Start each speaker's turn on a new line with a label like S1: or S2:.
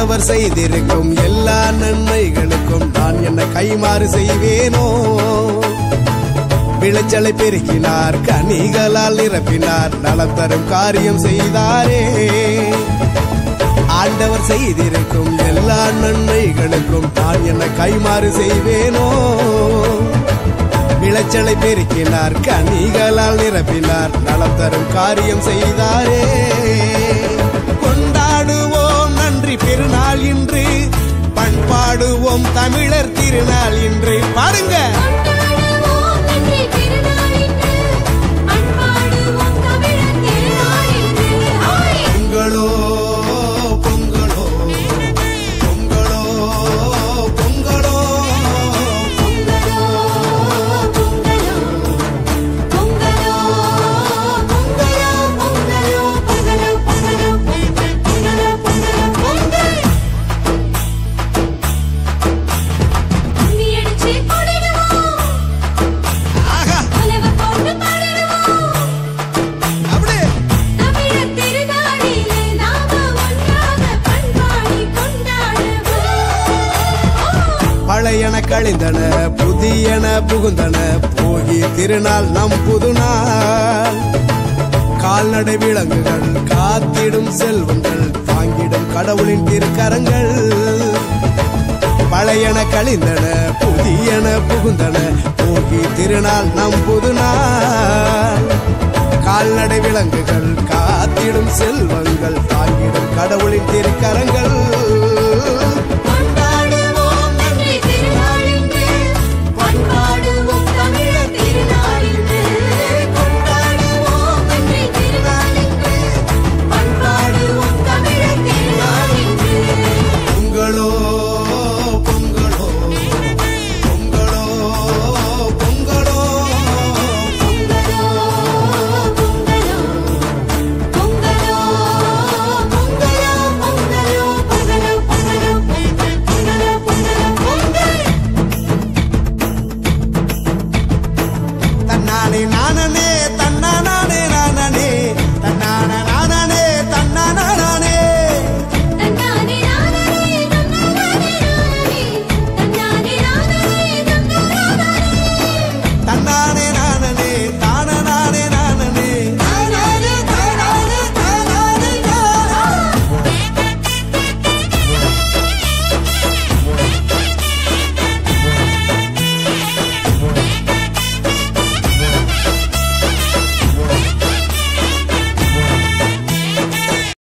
S1: ஆண்டவர் செய்திருக்கும் எல்லா நன்மைகளுக்கும் நான் என்ன கைமாறு செய்வேனோ விளைச்சலை பெருக்கினார் கனிகளால் நிரப்பினார் நலம் தரும் காரியம் செய்தாரே ஆண்டவர் செய்திருக்கும் எல்லா நன்மைகளுக்கும் நான் என்ன கைமாறு செய்வேனோ விளைச்சலை பெருக்கினார் கனிகளால் நிரப்பினார் நலம் தரும் காரியம் செய்தாரே கொண்டாடுவோம் நன்றி பெருநாள் இன்று பண்பாடுவோம் தமிழர் திருநாள் இன்று பாருங்க
S2: கொண்டாடுவோம் நன்றி திருநாளின்று பண்பாடுவோம் தமிழர் திருநாளின்று ஹாய்
S1: பொங்கலோ பொங்கலோ பொங்கலோ பொங்கலோ
S2: பொங்கலோ பொங்கலோ பொங்கலோ பொங்கலோ பொங்கலோ பொங்கலோ பொங்கலோ பொங்கலோ பொங்கலோ பொங்கல் கும்மி அடிச்சு கொடிடுவோம்
S1: ஆஹா
S2: உலக போட்டு பாடிடுவோம்
S1: அப்படியே
S2: தமிழர் திருநாளிலே நாம ஒன்றாக பண்பாடி கொண்டாடுவோம்
S1: பழையன கழிந்தன புதியன புகுந்தன போகி திருநாள் நம் புதுநாள் கால்நடை விலங்குகள் காத்திடும் செல்வங்கள் தாங்கிடும் கடவுளின் திருக்கரங்கள் பழையன கழிந்தன புதியன புகுந்தன போகி திருநாள் நம் புதுநாள் கால்நடை விலங்குகள் காத்திடும் செல்வங்கள் தாங்கிடும் கடவுளின் திருக்கரங்கள்